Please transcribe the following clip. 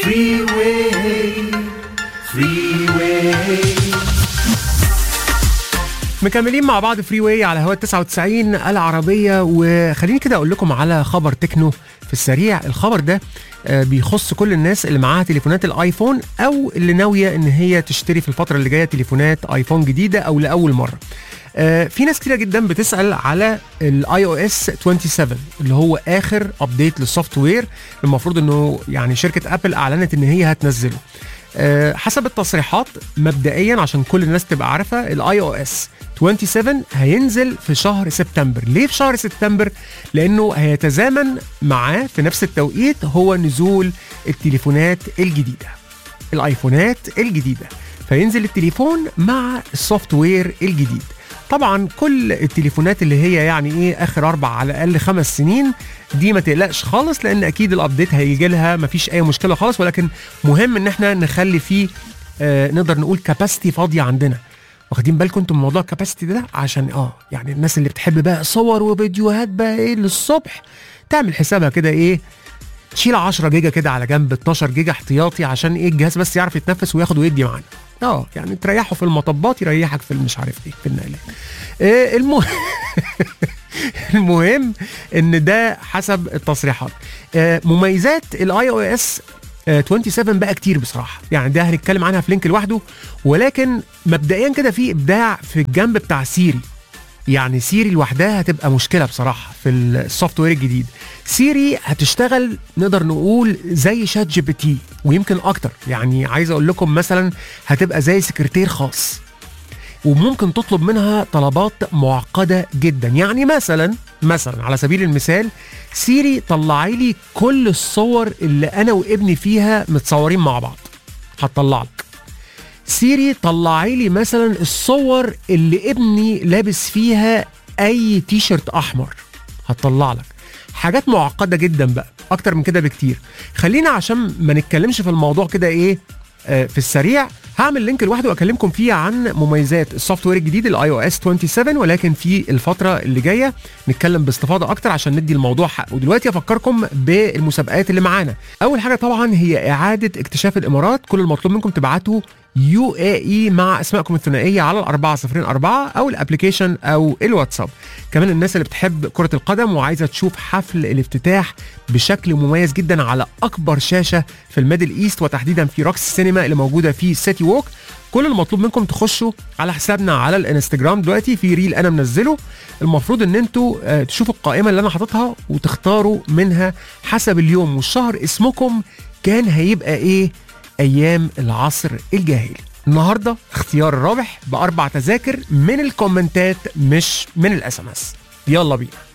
Freeway, freeway. مكملين مع بعض فري واي على هواء 99 العربية وخليني كده أقول لكم على خبر تكنو في السريع الخبر ده آه، بيخص كل الناس اللي معاها تليفونات الايفون او اللي ناويه ان هي تشتري في الفتره اللي جايه تليفونات ايفون جديده او لاول مره آه، في ناس كتير جدا بتسال على الاي او اس 27 اللي هو اخر ابديت للسوفت وير المفروض انه يعني شركه ابل اعلنت ان هي هتنزله آه، حسب التصريحات مبدئيا عشان كل الناس تبقى عارفه الاي او اس 27 هينزل في شهر سبتمبر ليه في شهر سبتمبر لانه هيتزامن معاه في نفس التوقيت هو نزول التليفونات الجديده الايفونات الجديده فينزل التليفون مع السوفت وير الجديد طبعا كل التليفونات اللي هي يعني ايه اخر اربع على الاقل خمس سنين دي ما تقلقش خالص لان اكيد الابديت هيجي لها ما فيش اي مشكله خالص ولكن مهم ان احنا نخلي فيه آه نقدر نقول كاباسيتي فاضيه عندنا واخدين بالكم انتم من موضوع الكاباسيتي ده عشان اه يعني الناس اللي بتحب بقى صور وفيديوهات بقى ايه للصبح تعمل حسابها كده ايه تشيل 10 جيجا كده على جنب 12 جيجا احتياطي عشان ايه الجهاز بس يعرف يتنفس وياخد ويدي معانا اه يعني تريحه في المطبات يريحك في المش عارف ايه في النقلات إيه الم... المهم ان ده حسب التصريحات آه مميزات الاي او اس 27 بقى كتير بصراحه يعني ده هنتكلم عنها في لينك لوحده ولكن مبدئيا كده في ابداع في الجنب بتاع سيري يعني سيري لوحدها هتبقى مشكله بصراحه في السوفت وير الجديد سيري هتشتغل نقدر نقول زي شات جي بي تي ويمكن اكتر يعني عايز اقول لكم مثلا هتبقى زي سكرتير خاص وممكن تطلب منها طلبات معقده جدا يعني مثلا مثلا على سبيل المثال سيري طلعي لي كل الصور اللي انا وابني فيها متصورين مع بعض هتطلع لك سيري طلعي لي مثلا الصور اللي ابني لابس فيها اي تي شيرت احمر هتطلع لك حاجات معقده جدا بقى اكتر من كده بكتير خلينا عشان ما نتكلمش في الموضوع كده ايه آه في السريع هعمل لينك لوحده واكلمكم فيه عن مميزات السوفت وير الجديد الاي او اس 27 ولكن في الفتره اللي جايه نتكلم باستفاضه اكتر عشان ندي الموضوع حقه ودلوقتي افكركم بالمسابقات اللي معانا اول حاجه طبعا هي اعاده اكتشاف الامارات كل المطلوب منكم تبعتوا يو اي اي مع اسمائكم الثنائيه على الأربعة صفرين أربعة أو الابلكيشن أو الواتساب كمان الناس اللي بتحب كرة القدم وعايزة تشوف حفل الافتتاح بشكل مميز جدا على أكبر شاشة في الميدل إيست وتحديدا في روكس السينما اللي موجودة في سيتي ووك كل المطلوب منكم تخشوا على حسابنا على الانستجرام دلوقتي في ريل انا منزله المفروض ان انتوا آه، تشوفوا القائمه اللي انا حاططها وتختاروا منها حسب اليوم والشهر اسمكم كان هيبقى ايه ايام العصر الجاهلي النهارده اختيار الرابح باربع تذاكر من الكومنتات مش من الاس ام اس يلا بينا